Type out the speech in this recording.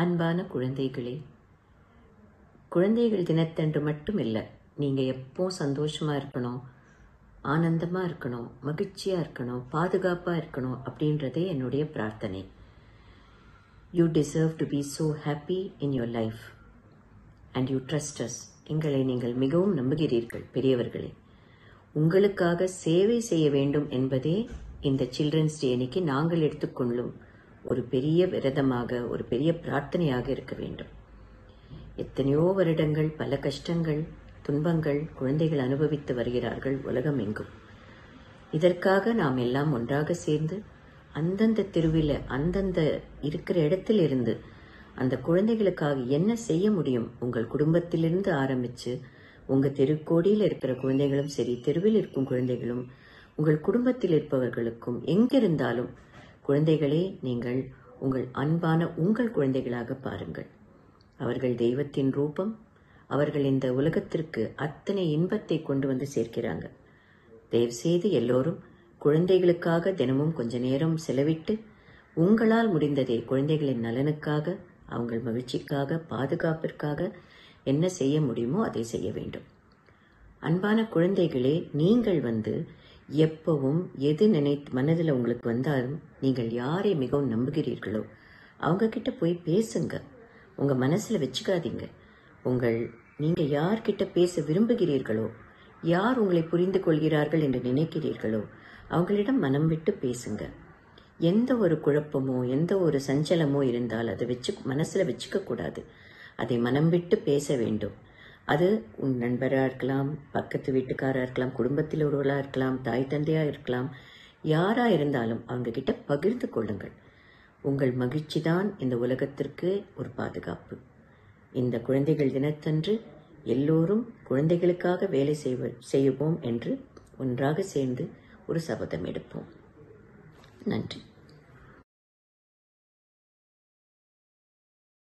அன்பான குழந்தைகளே குழந்தைகள் தினத்தன்று மட்டும் இல்லை நீங்கள் எப்போ சந்தோஷமாக இருக்கணும் ஆனந்தமாக இருக்கணும் மகிழ்ச்சியாக இருக்கணும் பாதுகாப்பாக இருக்கணும் அப்படின்றதே என்னுடைய பிரார்த்தனை you deserve to be so happy in your life and you trust us எங்களை நீங்கள் மிகவும் நம்புகிறீர்கள் பெரியவர்களே உங்களுக்காக சேவை செய்ய வேண்டும் என்பதே இந்த சில்ட்ரன்ஸ் டே அன்னைக்கு நாங்கள் எடுத்துக்கொள்ளும் ஒரு பெரிய விரதமாக ஒரு பெரிய பிரார்த்தனையாக இருக்க வேண்டும் எத்தனையோ வருடங்கள் பல கஷ்டங்கள் துன்பங்கள் குழந்தைகள் அனுபவித்து வருகிறார்கள் உலகம் எங்கும் இதற்காக நாம் எல்லாம் ஒன்றாக சேர்ந்து அந்தந்த தெருவில் அந்தந்த இருக்கிற இடத்துல இருந்து அந்த குழந்தைகளுக்காக என்ன செய்ய முடியும் உங்கள் குடும்பத்திலிருந்து ஆரம்பித்து உங்கள் தெருக்கோடியில் இருக்கிற குழந்தைகளும் சரி தெருவில் இருக்கும் குழந்தைகளும் உங்கள் குடும்பத்தில் இருப்பவர்களுக்கும் எங்கிருந்தாலும் குழந்தைகளே நீங்கள் உங்கள் அன்பான உங்கள் குழந்தைகளாக பாருங்கள் அவர்கள் தெய்வத்தின் ரூபம் அவர்கள் இந்த உலகத்திற்கு அத்தனை இன்பத்தை கொண்டு வந்து சேர்க்கிறாங்க தயவுசெய்து எல்லோரும் குழந்தைகளுக்காக தினமும் கொஞ்ச நேரம் செலவிட்டு உங்களால் முடிந்ததை குழந்தைகளின் நலனுக்காக அவங்கள் மகிழ்ச்சிக்காக பாதுகாப்பிற்காக என்ன செய்ய முடியுமோ அதை செய்ய வேண்டும் அன்பான குழந்தைகளே நீங்கள் வந்து எப்பவும் எது நினை மனதில் உங்களுக்கு வந்தாலும் நீங்கள் யாரை மிகவும் நம்புகிறீர்களோ அவங்க கிட்ட போய் பேசுங்க உங்க மனசுல வச்சுக்காதீங்க உங்கள் நீங்க யார்கிட்ட பேச விரும்புகிறீர்களோ யார் உங்களை புரிந்து கொள்கிறார்கள் என்று நினைக்கிறீர்களோ அவங்களிடம் மனம் விட்டு பேசுங்க எந்த ஒரு குழப்பமோ எந்த ஒரு சஞ்சலமோ இருந்தால் அதை வச்சு மனசுல வச்சுக்க கூடாது அதை மனம் விட்டு பேச வேண்டும் அது உன் நண்பராக இருக்கலாம் பக்கத்து வீட்டுக்காராக இருக்கலாம் குடும்பத்தில் ஒருவராக இருக்கலாம் தாய் தந்தையாக இருக்கலாம் யாராக இருந்தாலும் அவங்க கிட்ட பகிர்ந்து கொள்ளுங்கள் உங்கள் மகிழ்ச்சி தான் இந்த உலகத்திற்கு ஒரு பாதுகாப்பு இந்த குழந்தைகள் தினத்தன்று எல்லோரும் குழந்தைகளுக்காக வேலை செய்வ செய்வோம் என்று ஒன்றாக சேர்ந்து ஒரு சபதம் எடுப்போம் நன்றி